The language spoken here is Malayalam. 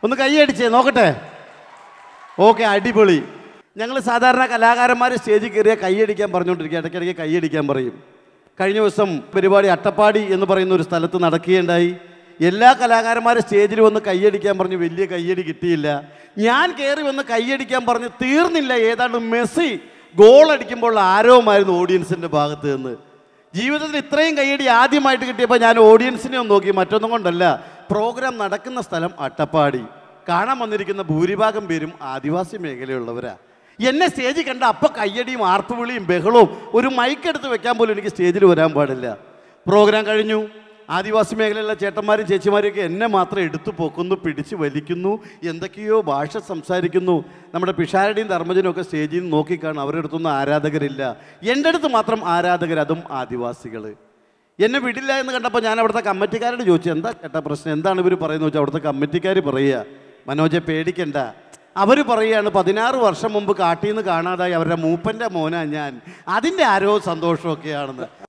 ഒന്ന് കൈയടിച്ചേ നോക്കട്ടെ ഓക്കെ അടിപൊളി ഞങ്ങൾ സാധാരണ കലാകാരന്മാർ സ്റ്റേജിൽ കയറിയ കൈയടിക്കാൻ പറഞ്ഞുകൊണ്ടിരിക്കുക ഇടയ്ക്കിടയ്ക്ക് കൈയടിക്കാൻ പറയും കഴിഞ്ഞ ദിവസം പരിപാടി അട്ടപ്പാടി എന്ന് പറയുന്ന ഒരു സ്ഥലത്ത് നടക്കുകയുണ്ടായി എല്ലാ കലാകാരന്മാരും സ്റ്റേജിൽ വന്ന് കൈയടിക്കാൻ പറഞ്ഞ് വലിയ കയ്യടി കിട്ടിയില്ല ഞാൻ കയറി വന്ന് കൈയടിക്കാൻ പറഞ്ഞ് തീർന്നില്ല ഏതാണ്ട് മെസ്സി ഗോൾ അടിക്കുമ്പോൾ ആരവമായിരുന്നു ഓഡിയൻസിൻ്റെ ഭാഗത്ത് നിന്ന് ജീവിതത്തിൽ ഇത്രയും കയ്യടി ആദ്യമായിട്ട് കിട്ടിയപ്പോൾ ഞാൻ ഓഡിയൻസിനെ ഒന്ന് നോക്കി മറ്റൊന്നും കൊണ്ടല്ല പ്രോഗ്രാം നടക്കുന്ന സ്ഥലം അട്ടപ്പാടി കാണാൻ വന്നിരിക്കുന്ന ഭൂരിഭാഗം പേരും ആദിവാസി മേഖലയുള്ളവരാ എന്നെ സ്റ്റേജിൽ കണ്ട അപ്പം കയ്യടിയും ആർപ്പുവിളിയും ബഹളവും ഒരു മൈക്ക് എടുത്ത് വെക്കാൻ പോലും എനിക്ക് സ്റ്റേജിൽ വരാൻ പാടില്ല പ്രോഗ്രാം കഴിഞ്ഞു ആദിവാസി മേഖലയിലുള്ള ചേട്ടന്മാരും ചേച്ചിമാരും ഒക്കെ എന്നെ മാത്രം എടുത്തു പൊക്കുന്നു പിടിച്ച് വലിക്കുന്നു എന്തൊക്കെയോ ഭാഷ സംസാരിക്കുന്നു നമ്മുടെ പിഷാരടിയും ധർമ്മജനും ഒക്കെ സ്റ്റേജിൽ നിന്ന് നോക്കിക്കാണും അവരുടെ അടുത്തൊന്നും ആരാധകരില്ല എൻ്റെ അടുത്ത് മാത്രം ആരാധകർ അതും ആദിവാസികൾ എന്നെ വിടില്ല എന്ന് കണ്ടപ്പോൾ ഞാൻ അവിടുത്തെ കമ്മിറ്റിക്കാരോട് ചോദിച്ചു എന്താ ചേട്ടാ പ്രശ്നം എന്താണ് ഇവർ പറയുന്നത് വെച്ചാൽ അവിടുത്തെ കമ്മിറ്റിക്കാർ പറയുക മനോജെ പേടിക്കണ്ട അവർ പറയുകയാണ് പതിനാറ് വർഷം മുമ്പ് കാട്ടിൽ നിന്ന് കാണാതായി അവരുടെ മൂപ്പൻ്റെ മോനാ ഞാൻ അതിൻ്റെ ആരോ സന്തോഷമൊക്കെയാണെന്ന്